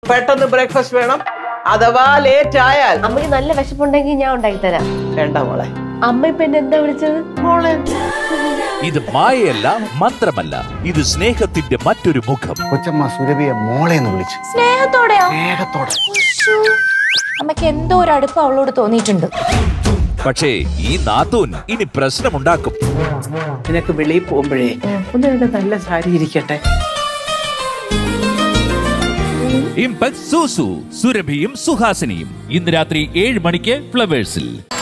പെട്ടെന്ന് ബ്രേക്ക്ഫാസ്റ്റ് വേണം അഥവാ ലേറ്റ് ആയാൽ അമ്മയ്ക്ക് നല്ല വിശപ്പുണ്ടെങ്കിൽ ഞാൻ ഉണ്ടാക്കി തരാം വേണ്ട മോളെ അമ്മ ഇപ്പൊ എന്നെ എന്താ വിളിച്ചത് മോളെ ഇത് മായയല്ല മന്ത്രമല്ല ഇത് സ്നേഹത്തിന്റെ മറ്റൊരു മുഖം കൊച്ചമ്മ സുരഭിയെ മോളെ എന്ന് വിളിച്ചു സ്നേഹത്തോടെയോ സ്നേഹത്തോടെ ശ്ശോ. അമ്മയ്ക്ക് എന്തോ ഒരു അടുപ്പം അവളോട് തോന്നിയിട്ടുണ്ട് പക്ഷേ ഈ നാത്തൂൻ ഇനി പ്രശ്നമുണ്ടാക്കും നിനക്ക് വെളിയിൽ പോകുമ്പോഴേ ഒന്ന് രണ്ട് നല്ല സാരി ഇരിക്കട്ടെ ഇമ്പക്സ് സൂസു സുരഭിയും സുഹാസിനിയും ഇന്ന് രാത്രി ഏഴ് മണിക്ക് ഫ്ലവേഴ്സിൽ